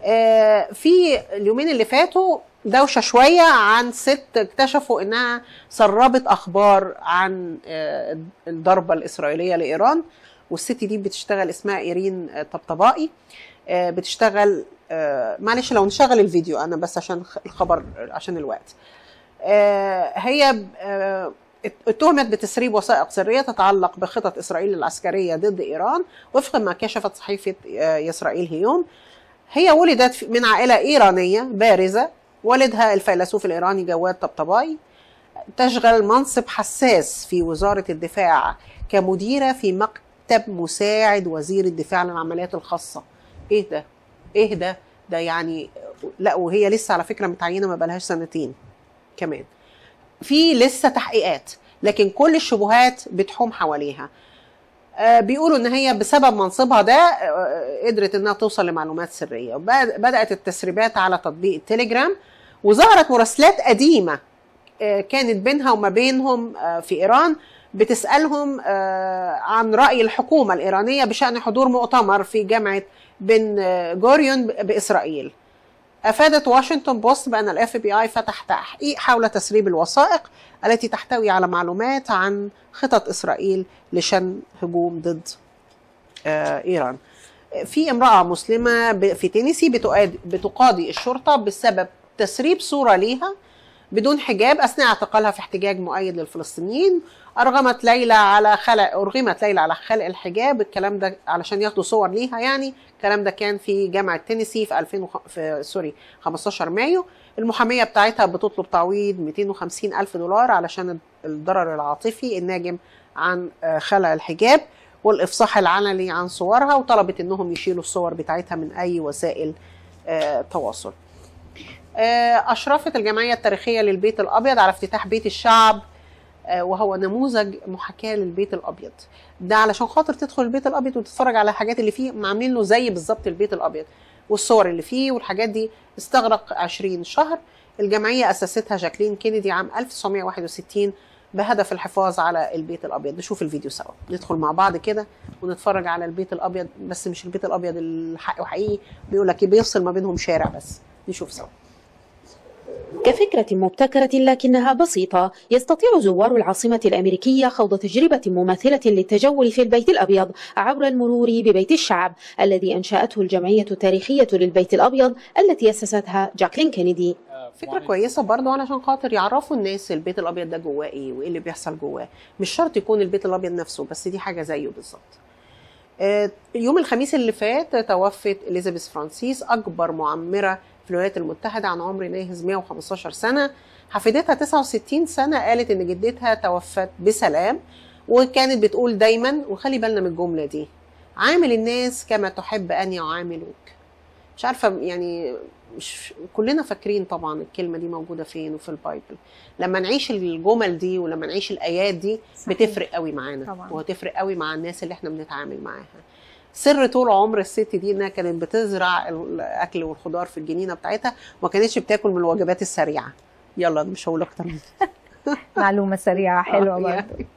آه، في اليومين اللي فاتوا دوشه شويه عن ست اكتشفوا انها سربت اخبار عن آه، الضربه الاسرائيليه لايران والست دي بتشتغل اسمها ايرين آه، طبطبائي آه، بتشتغل آه، معلش لو نشغل الفيديو انا بس عشان خ- الخبر عشان الوقت آه، هي آه، اتهمت بتسريب وثائق سريه تتعلق بخطط اسرائيل العسكريه ضد ايران وفقا ما كشفت صحيفه آه، اسرائيل هيوم هي ولدت في- من عائله ايرانيه بارزه والدها الفيلسوف الايراني جواد طبطبائي تشغل منصب حساس في وزاره الدفاع كمديره في مكتب مساعد وزير الدفاع للعمليات الخاصه ايه ده ايه ده ده يعني لا وهي لسه على فكره متعينه ما بقالهاش سنتين كمان في لسه تحقيقات لكن كل الشبهات بتحوم حواليها آه، بيقولوا ان هي بسبب منصبها ده آه، قدرت انها توصل لمعلومات سريه وبد- بدات التسريبات على تطبيق التليجرام وظهرت مراسلات قديمه آه، كانت بينها وما بينهم آه، في ايران بتسالهم آه، عن راي الحكومه الايرانيه بشان حضور مؤتمر في جامعه بن آه، جوريون ب- باسرائيل افادت واشنطن بوست بان الاف بي اي فتح تحقيق حول تسريب الوثائق التي تحتوي على معلومات عن خطط اسرائيل لشن هجوم ضد آه، ايران في امراه مسلمه ب- في تينيسي بتقاد- بتقاضي الشرطه بسبب تسريب صوره ليها بدون حجاب اثناء اعتقالها في احتجاج مؤيد للفلسطينيين ارغمت ليلى على خلع ارغمت ليلى على خلع الحجاب الكلام ده علشان ياخدوا صور ليها يعني الكلام ده كان في جامعه تينيسي في 2000 وخ... في سوري 15 مايو المحاميه بتاعتها بتطلب تعويض 250 الف دولار علشان الضرر العاطفي الناجم عن آه، خلع الحجاب والافصاح العلني عن صورها وطلبت انهم يشيلوا الصور بتاعتها من اي وسائل آه، تواصل آه، أشرفت الجمعية التاريخية للبيت الأبيض على افتتاح بيت الشعب آه، وهو نموذج محاكاة للبيت الأبيض ده علشان خاطر تدخل البيت الأبيض وتتفرج على الحاجات اللي فيه عاملين له زي بالظبط البيت الأبيض والصور اللي فيه والحاجات دي استغرق 20 شهر الجمعية أسستها جاكلين كينيدي عام 1961 بهدف الحفاظ على البيت الأبيض نشوف الفيديو سوا ندخل مع بعض كده ونتفرج على البيت الأبيض بس مش البيت الأبيض الحق وحقيقي بيقول لك بيفصل ما بينهم شارع بس نشوف سوا كفكرة مبتكرة لكنها بسيطة يستطيع زوار العاصمة الأمريكية خوض تجربة مماثلة للتجول في البيت الأبيض عبر المرور ببيت الشعب الذي أنشأته الجمعية التاريخية للبيت الأبيض التي أسستها جاكلين كينيدي فكرة كويسة برضو علشان خاطر يعرفوا الناس البيت الأبيض ده جواه إيه وإيه اللي بيحصل جواه مش شرط يكون البيت الأبيض نفسه بس دي حاجة زيه بالظبط آه، يوم الخميس اللي فات توفت إليزابيث فرانسيس أكبر معمرة في الولايات المتحدة عن عمر ناهز 115 سنة حفيدتها 69 سنة قالت إن جدتها توفت بسلام وكانت بتقول دايما وخلي بالنا من الجملة دي عامل الناس كما تحب أن يعاملوك مش عارفة يعني مش كلنا فاكرين طبعا الكلمة دي موجودة فين وفي البايبل لما نعيش الجمل دي ولما نعيش الآيات دي صحيح. بتفرق قوي معانا طبعاً. وهتفرق قوي مع الناس اللي احنا بنتعامل معاها سر طول عمر الست دي انها كانت بتزرع الاكل والخضار في الجنينه بتاعتها وما كانتش بتاكل من الوجبات السريعه يلا مش هقول اكتر من معلومة سريعة حلوة آه، برضه يعني.